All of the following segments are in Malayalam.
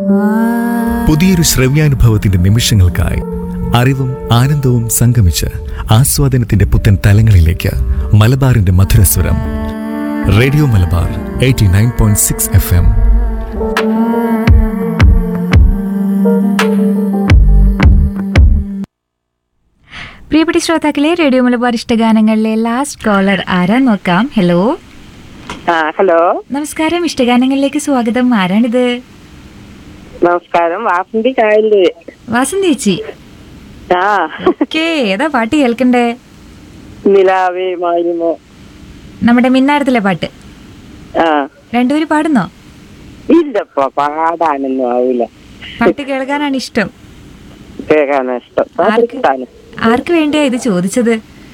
പുതിയൊരു ശ്രവ്യാനുഭവത്തിന്റെ നിമിഷങ്ങൾക്കായി അറിവും ആനന്ദവും സംഗമിച്ച് ആസ്വാദനത്തിന്റെ പുത്തൻ തലങ്ങളിലേക്ക് മലബാറിന്റെ മധുരസ്വരം radio Malabar eighty nine point six F M പ്രിയപ്പെട്ട ശ്രോതാക്കളെ റേഡിയോ മലബാർ ഇഷ്ടഗാനങ്ങളിലെ ലാസ്റ്റ് കോളർ ആരാ നോക്കാം ഹലോ ആ ഹലോ നമസ്കാരം ഇഷ്ടഗാനങ്ങളിലേക്ക് സ്വാഗതം ആരാണിത് നമസ്കാരം വാസന്തി കായല് വാസന്തി ചേച്ചി ആ ഓക്കേ ഏതാ പാട്ട് കേൾക്കണ്ടേ നിലാവേ മായുമോ നമ്മുടെ മിന്നാരത്തിലെ പാട്ട് ആ രണ്ടുപേരും പാടുന്നോ ഇല്ലപ്പോ പാടാനൊന്നും ആവില്ല പാട്ട് കേൾക്കാനാണ് ഇഷ്ടം കേൾക്കാനാ ഇഷ്ടം ആർക്ക്? പാകിസ്ഥാന്. ആർക്ക് വേണ്ടിയാ ഇത് ചോദിച്ചത്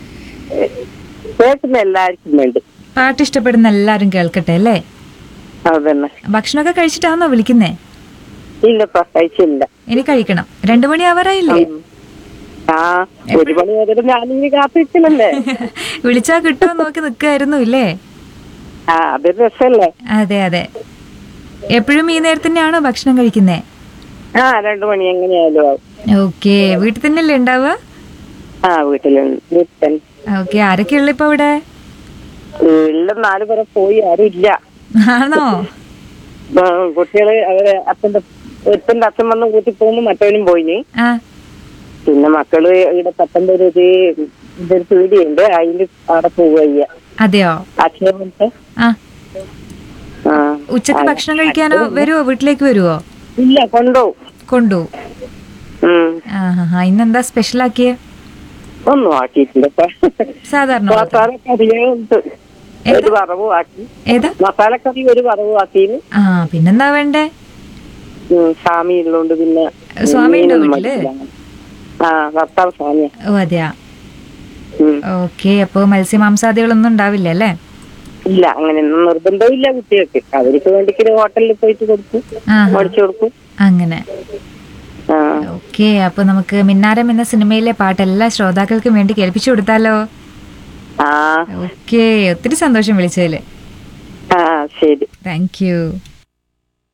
കേൾക്കുന്ന എല്ലാവർക്കും വേണ്ടി പാട്ട് ഇഷ്ടപ്പെടുന്ന എല്ലാരും കേൾക്കട്ടെ അല്ലേ അതന്നെ ഭക്ഷണമൊക്കെ കഴിച്ചിട്ടാണോ വിളിക്കുന്നേ ഇല്ലപ്പോ കഴിച്ചില്ല ഇനി കഴിക്കണം രണ്ടു മണി ആവാറായില്ലേ ആ ഒരു മണി മുതൽ ഞാനിങ്ങനെ കാത്തിരിക്കണല്ലേ വിളിച്ചാ കിട്ടുമോ നോക്കി നിൽക്കായിരുന്നു ഇല്ലേ ആ അതൊരു രസല്ലേ അതെ അതെ എപ്പോഴും ഈ നേരത്തെ തന്നെയാണോ ഭക്ഷണം കഴിക്കുന്നേ ആ രണ്ടു മണി എങ്ങനെയായാലും ആവും ഓക്കെ വീട്ടിൽ തന്നെയല്ലേ ഉണ്ടാവുക ആ വീട്ടിലുണ്ട് വീട്ടിൽ ഓക്കെ ആരൊക്കെ ഉള്ള ഇപ്പൊ ഇവിടെ വീട്ടിലും നാല് പേരെ പോയി ആരും ഇല്ല ആണോ ആ, കുട്ടികള് അവരെ അച്ഛന്റെ ഒരുത്തന്റെ അച്ഛൻ വന്ന് കൂട്ടി പോകുന്നു മറ്റവനും പോയിന് ആ പിന്നെ മക്കള് ഇവിടെ പത്തൊമ്പത് ഒരു ഇതൊരു പീടിയുണ്ട് അതില് അവിടെ പോവുക അതെയോ അച്ഛനെ വന്നിട്ട് ആ ആ ഉച്ചക്ക് ഭക്ഷണം കഴിക്കാനോ വരുവോ വീട്ടിലേക്ക് വരുവോ ഇല്ല കൊണ്ടുപോവും കൊണ്ടുപോകും ഉം. ആ ഹാ ഹാ ഇന്നെന്താ സ്പെഷ്യൽ ആക്കിയേ ഒന്നും ആക്കിയിട്ടില്ല ഇപ്പൊ. സാധാരണ പോലെ. മസാലക്കറിയേ ഉണ്ട് ഒരു വറവും ആക്കി ഏതാ മസാലക്കറി ഒരു വറവും ആക്കിന് ആ പിന്നെന്താ വേണ്ടേ സ്വാമി ഉള്ളതുകൊണ്ട് പിന്നെ സ്വാമി ഉണ്ടോ മീനൊന്നും വീട്ടില്? മടിക്കില്ല. ആ ഭർത്താവ് സ്വാമിയാ ഓ അതെയാ ഉം. ഓക്കെ അപ്പൊ മത്സ്യമാംസാദികളൊന്നും ഉണ്ടാവില്ല അല്ലേ ഇല്ല അങ്ങനെയൊന്നും നിർബന്ധമില്ല കുട്ടികൾക്ക് അവർക്ക് വേണ്ടിക്ക് ഹോട്ടലിൽ പോയിട്ട് കൊടുക്കും ആ മേടിച്ചു കൊടുക്കും അങ്ങനെ ആ ഓക്കെ അപ്പൊ നമുക്ക് മിന്നാരം എന്ന സിനിമയിലെ പാട്ട് എല്ലാ ശ്രോതാക്കൾക്കും വേണ്ടി കേൾപ്പിച്ചു കൊടുത്താലോ ആ ഓക്കെ ഒത്തിരി സന്തോഷം വിളിച്ചതില് ആ ശരി താങ്ക് യു